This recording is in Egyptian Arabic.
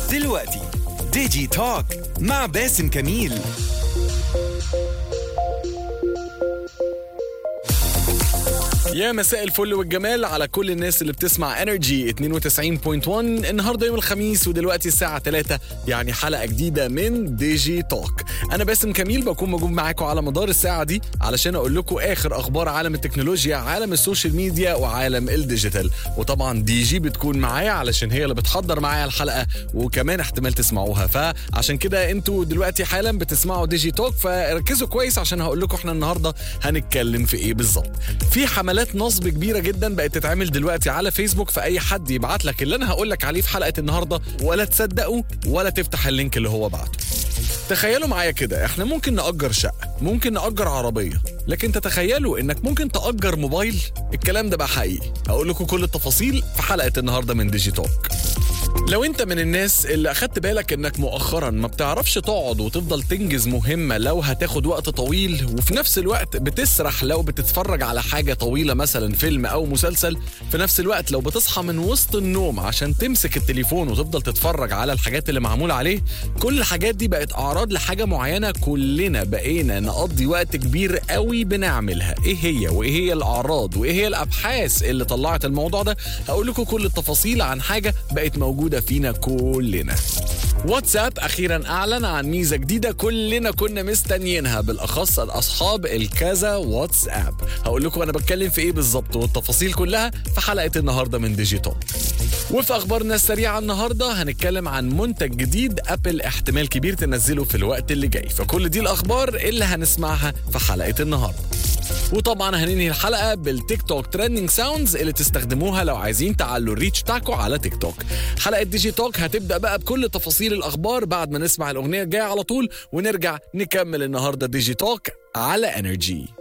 دلوقتي ديجي توك مع باسم كميل يا مساء الفل والجمال على كل الناس اللي بتسمع انرجي 92.1 النهارده يوم الخميس ودلوقتي الساعه 3 يعني حلقه جديده من ديجي توك انا باسم كميل بكون موجود معاكم على مدار الساعه دي علشان اقول لكم اخر اخبار عالم التكنولوجيا عالم السوشيال ميديا وعالم الديجيتال وطبعا دي جي بتكون معايا علشان هي اللي بتحضر معايا الحلقه وكمان احتمال تسمعوها فعشان كده انتوا دلوقتي حالا بتسمعوا ديجي توك فركزوا كويس عشان هقول لكم احنا النهارده هنتكلم في ايه بالظبط في حملات نصب كبيره جدا بقت تتعمل دلوقتي على فيسبوك فاي حد يبعت لك اللي انا هقول لك عليه في حلقه النهارده ولا تصدقوا ولا تفتح اللينك اللي هو بعته تخيلوا معايا كده احنا ممكن نأجر شقة ممكن نأجر عربية لكن تتخيلوا انك ممكن تأجر موبايل الكلام ده بقى حقيقي هقول لكم كل التفاصيل في حلقة النهاردة من ديجي توك لو انت من الناس اللي اخدت بالك انك مؤخرا ما بتعرفش تقعد وتفضل تنجز مهمة لو هتاخد وقت طويل وفي نفس الوقت بتسرح لو بتتفرج على حاجة طويلة مثلا فيلم او مسلسل في نفس الوقت لو بتصحى من وسط النوم عشان تمسك التليفون وتفضل تتفرج على الحاجات اللي معمول عليه كل الحاجات دي بقت اعراض لحاجة معينة كلنا بقينا نقضي وقت كبير قوي بنعملها ايه هي وايه هي الاعراض وايه هي الابحاث اللي طلعت الموضوع ده هقول لكم كل التفاصيل عن حاجة بقت موجودة فينا كلنا واتساب اخيرا اعلن عن ميزه جديده كلنا كنا مستنيينها بالاخص الاصحاب الكذا واتساب هقول لكم انا بتكلم في ايه بالظبط والتفاصيل كلها في حلقه النهارده من ديجيتال وفي اخبارنا السريعه النهارده هنتكلم عن منتج جديد ابل احتمال كبير تنزله في الوقت اللي جاي فكل دي الاخبار اللي هنسمعها في حلقه النهارده وطبعا هننهي الحلقه بالتيك توك ترending ساوندز اللي تستخدموها لو عايزين تعلوا الريتش بتاعكم على تيك توك حلقه ديجي توك هتبدا بقى بكل تفاصيل الاخبار بعد ما نسمع الاغنيه الجايه على طول ونرجع نكمل النهارده ديجي توك على انرجي